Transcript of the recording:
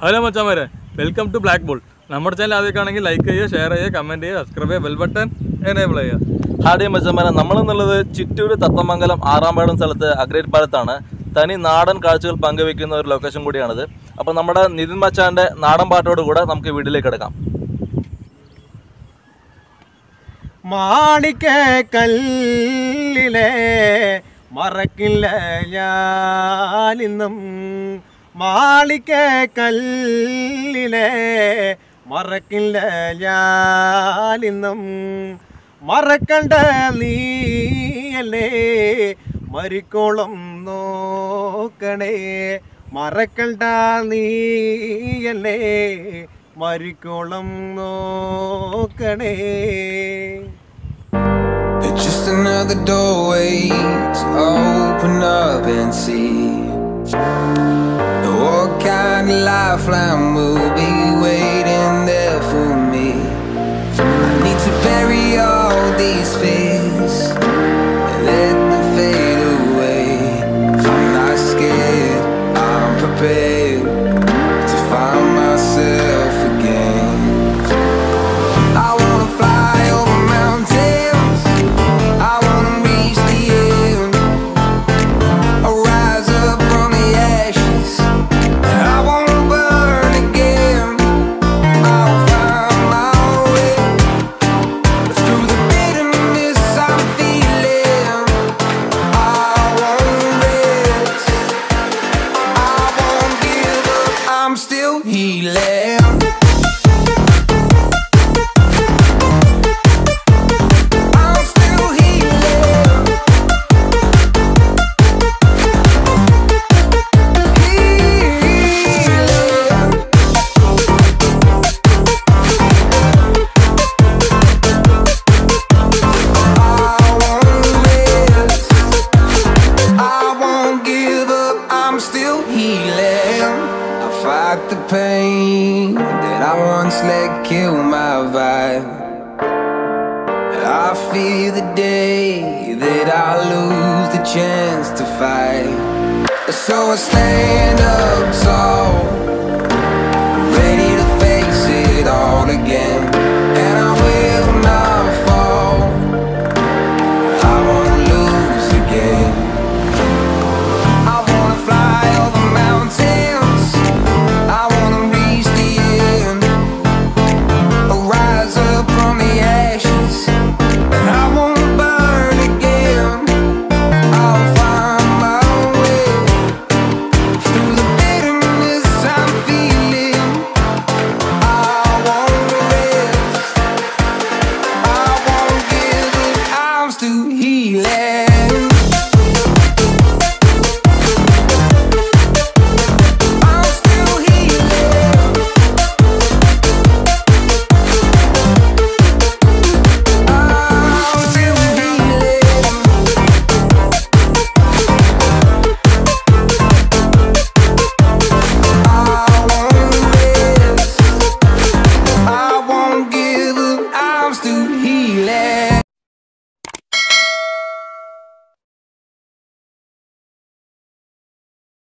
Hello മച്ചാമാരെ welcome to black ball നമ്മുടെ channel ആദ്യമൊക്കെയാണെങ്കിൽ ലൈക്ക് ചെയ്യുക ഷെയർ ചെയ്യുക കമൻറ്റ് ചെയ്യുക സബ്സ്ക്രൈബ് ചെയ്യുക ബെൽ ബട്ടൺ എനേബിൾ ചെയ്യുക ഹാഡിയ മച്ചന്മാരെ നമ്മളെന്നുള്ളത് ചിറ്റൂര് തത്തമംഗലം ആറാംപാടം സ്ഥലത്ത് അഗ്രേറ്റ് പാലത്താണ് തനി നാടൻ കാഴ്ചകൾ പങ്കുവെക്കുന്ന ഒരു ലൊക്കേഷൻ കൂടിയാണിത് അപ്പോൾ നമ്മുടെ നിതിൻ മച്ചാന്റെ നാടൻ പാട്ടോട് കൂടെ നമുക്ക് വീട്ടിലേക്ക് കിടക്കാം മാണിക്ക കല്ലിലെ മറക്കില്ല ഞാനിന്നും മാളിക്ക കല്ലിലെ മറക്കില്ല ഞാനിന്നും മറക്കണ്ട നീയല്ലേ മരിക്കോളം നോക്കണേ മറക്കണ്ട നീയല്ലേ മരിക്കോളം നോക്കണേ It's just another doorway to open up and see what kind of lifeline will be waiting there for me. I need to bury all these fears and let them fade away. I'm not scared, I'm prepared to find myself again. I wanna fly over mountains. I wanna reach the end. I'll rise up from the ashes. I wanna burn again. I'll find my way through the bitterness I'm feeling. I won't rest. I won't give up. I'm still healing. I'm still healing. Healing. I won't rest. I won't give up. I'm still healing. I fight the pain that I once let kill my vibe. I fear the day that I lose the chance to fight. So I stand up tall